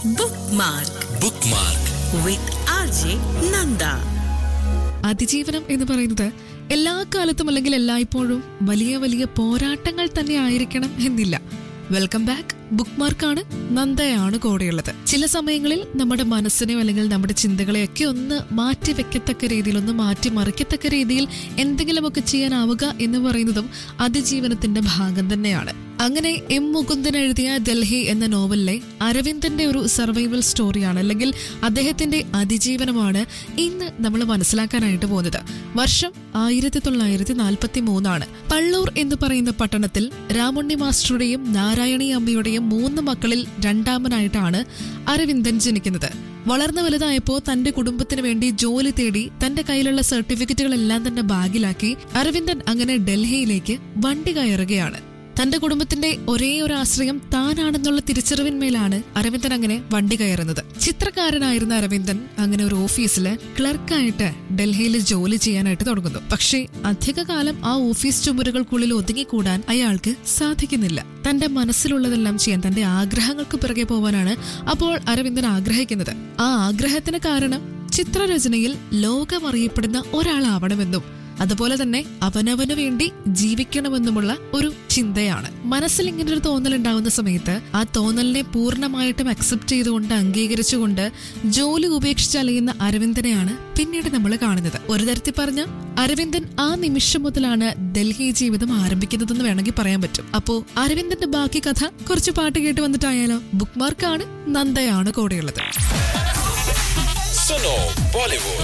Bookmark bookmark with RJ Nanda. അതിജീവനം എന്ന് പറയുന്നത് എല്ലാ കാലത്തും അല്ലെങ്കിൽ എല്ലായ്പ്പോഴും വലിയ വലിയ പോരാട്ടങ്ങൾ തന്നെ ആയിരിക്കണം എന്നില്ല വെൽക്കം ബാക്ക് ബുക്ക് മാർക്കാണ് നന്ദയാണ് കൂടെയുള്ളത് ചില സമയങ്ങളിൽ നമ്മുടെ മനസ്സിനെയോ അല്ലെങ്കിൽ നമ്മുടെ ചിന്തകളെയൊക്കെ ഒന്ന് മാറ്റി വെക്കത്തക്ക രീതിയിൽ ഒന്ന് മാറ്റി മറിക്കത്തക്ക രീതിയിൽ എന്തെങ്കിലുമൊക്കെ ചെയ്യാനാവുക എന്ന് പറയുന്നതും അതിജീവനത്തിന്റെ ഭാഗം തന്നെയാണ് അങ്ങനെ എം മുകുന്ദൻ എഴുതിയ ഡൽഹി എന്ന നോവലിലെ അരവിന്ദന്റെ ഒരു സർവൈവൽ സ്റ്റോറിയാണ് അല്ലെങ്കിൽ അദ്ദേഹത്തിന്റെ അതിജീവനമാണ് ഇന്ന് നമ്മൾ മനസ്സിലാക്കാനായിട്ട് പോകുന്നത് വർഷം ആയിരത്തി തൊള്ളായിരത്തി നാൽപ്പത്തി മൂന്നാണ് പള്ളൂർ എന്ന് പറയുന്ന പട്ടണത്തിൽ രാമുണ്ണി മാസ്റ്ററുടെയും നാരായണി അമ്മയുടെയും മൂന്ന് മക്കളിൽ രണ്ടാമനായിട്ടാണ് അരവിന്ദൻ ജനിക്കുന്നത് വളർന്നു വലുതായപ്പോ തന്റെ കുടുംബത്തിന് വേണ്ടി ജോലി തേടി തന്റെ കയ്യിലുള്ള സർട്ടിഫിക്കറ്റുകളെല്ലാം തന്നെ ബാഗിലാക്കി അരവിന്ദൻ അങ്ങനെ ഡൽഹിയിലേക്ക് വണ്ടി കയറുകയാണ് തന്റെ കുടുംബത്തിന്റെ ഒരേ ഒരു ആശ്രയം താനാണെന്നുള്ള തിരിച്ചറിവിന്മേലാണ് അരവിന്ദൻ അങ്ങനെ വണ്ടി കയറുന്നത് ചിത്രകാരനായിരുന്ന അരവിന്ദൻ അങ്ങനെ ഒരു ഓഫീസില് ക്ലർക്കായിട്ട് ഡൽഹിയിൽ ജോലി ചെയ്യാനായിട്ട് തുടങ്ങുന്നു പക്ഷേ അധികകാലം ആ ഓഫീസ് ചുമരുകൾക്കുള്ളിൽ ഒതുങ്ങിക്കൂടാൻ അയാൾക്ക് സാധിക്കുന്നില്ല തന്റെ മനസ്സിലുള്ളതെല്ലാം ചെയ്യാൻ തന്റെ ആഗ്രഹങ്ങൾക്ക് പിറകെ പോവാനാണ് അപ്പോൾ അരവിന്ദൻ ആഗ്രഹിക്കുന്നത് ആ ആഗ്രഹത്തിന് കാരണം ചിത്രരചനയിൽ ലോകമറിയപ്പെടുന്ന ഒരാളാവണമെന്നും അതുപോലെ തന്നെ അവനവന് വേണ്ടി ജീവിക്കണമെന്നുമുള്ള ഒരു ചിന്തയാണ് മനസ്സിൽ ഇങ്ങനെ ഒരു തോന്നൽ ഉണ്ടാകുന്ന സമയത്ത് ആ തോന്നലിനെ പൂർണ്ണമായിട്ടും അക്സെപ്റ്റ് ചെയ്തുകൊണ്ട് അംഗീകരിച്ചുകൊണ്ട് ജോലി ഉപേക്ഷിച്ച് അലയുന്ന അരവിന്ദനെയാണ് പിന്നീട് നമ്മൾ കാണുന്നത് ഒരു തരത്തിൽ പറഞ്ഞ അരവിന്ദൻ ആ നിമിഷം മുതലാണ് ഡൽഹി ജീവിതം ആരംഭിക്കുന്നതെന്ന് വേണമെങ്കിൽ പറയാൻ പറ്റും അപ്പോ അരവിന്ദന്റെ ബാക്കി കഥ കുറച്ച് പാട്ട് കേട്ട് വന്നിട്ടായാലോ ബുക്ക് മാർക്കാണ് നന്ദയാണ് കൂടെയുള്ളത് Suno Bollywood